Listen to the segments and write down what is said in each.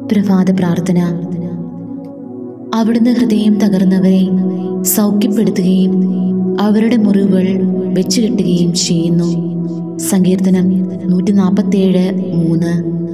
പ്രഭാത പ്രാർത്ഥന അവിടുന്ന് ഹൃദയം തകർന്നവരെ സൗഖ്യപ്പെടുത്തുകയും അവരുടെ മുറിവുകൾ വെച്ചുകെട്ടുകയും ചെയ്യുന്നു സങ്കീർത്തനം നൂറ്റി നാൽപ്പത്തേഴ് മൂന്ന്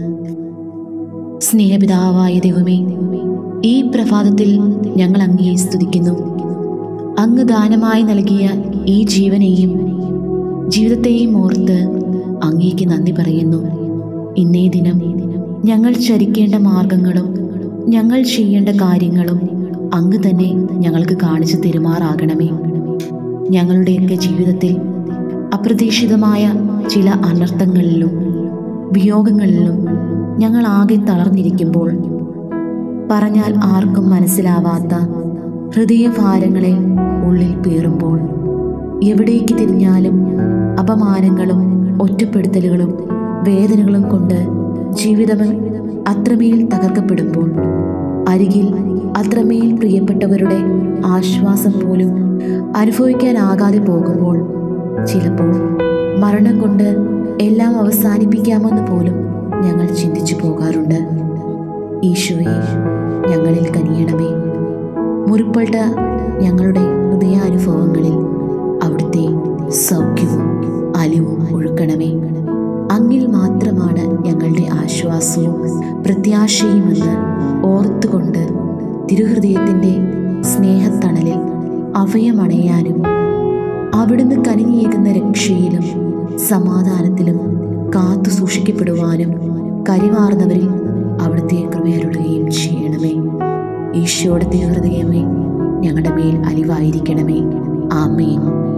സ്നേഹപിതാവായ ദൈവമേ ഈ പ്രഭാതത്തിൽ ഞങ്ങൾ അങ്ങയെ സ്തുതിക്കുന്നു അങ്ങ് ദാനമായി നൽകിയ ഈ ജീവനെയും ജീവിതത്തെയും ഓർത്ത് അങ്ങേക്ക് നന്ദി പറയുന്നു ഇന്നേ ദിനം ഞങ്ങൾ ചരിക്കേണ്ട മാർഗങ്ങളും ഞങ്ങൾ ചെയ്യേണ്ട കാര്യങ്ങളും അങ്ങ് തന്നെ ഞങ്ങൾക്ക് കാണിച്ചു തരുമാറാകണമേ ഞങ്ങളുടെയൊക്കെ ജീവിതത്തിൽ അപ്രതീക്ഷിതമായ ചില അനർത്ഥങ്ങളിലും വിയോഗങ്ങളിലും ഞങ്ങൾ ആകെ തളർന്നിരിക്കുമ്പോൾ പറഞ്ഞാൽ ആർക്കും മനസ്സിലാവാത്ത ഹൃദയഭാരങ്ങളെ ഉള്ളിൽ പേറുമ്പോൾ എവിടേക്ക് തിരിഞ്ഞാലും അപമാനങ്ങളും ഒറ്റപ്പെടുത്തലുകളും വേദനകളും കൊണ്ട് ജീവിതം അത്രമേൽ തകർക്കപ്പെടുമ്പോൾ അരികിൽ അത്രമേൽ പ്രിയപ്പെട്ടവരുടെ ആശ്വാസം പോലും അനുഭവിക്കാനാകാതെ പോകുമ്പോൾ ചിലപ്പോൾ മരണം കൊണ്ട് എല്ലാം അവസാനിപ്പിക്കാമെന്ന് പോലും ഞങ്ങൾ ചിന്തിച്ചു പോകാറുണ്ട് ഈശോയെ ഞങ്ങളിൽ കനിയണമേ മുറിപ്പെട്ട ഞങ്ങളുടെ ഹൃദയാനുഭവങ്ങളിൽ അവിടുത്തെ സൗഖ്യവും അലിവും ഒഴുക്കണമേ അങ്ങിൽ മാത്രമാണ് ഞങ്ങളുടെ ആശ്വാസവും പ്രത്യാശയുമെന്ന് ഓർത്തുകൊണ്ട് തിരുഹൃദയത്തിൻ്റെ സ്നേഹത്തണലിൽ അഭയമണയാനും അവിടുന്ന് കനിഞ്ഞേകുന്ന രക്ഷയിലും സമാധാനത്തിലും കാത്തു സൂക്ഷിക്കപ്പെടുവാനും കരിവാർന്നവരിൽ അവിടുത്തെ കൃപയരുളുകയും ചെയ്യണമേ ഈശോയുടെ തിരുഹൃദയമേ ഞങ്ങളുടെ മേൽ അലിവായിരിക്കണമേ ആമേൻ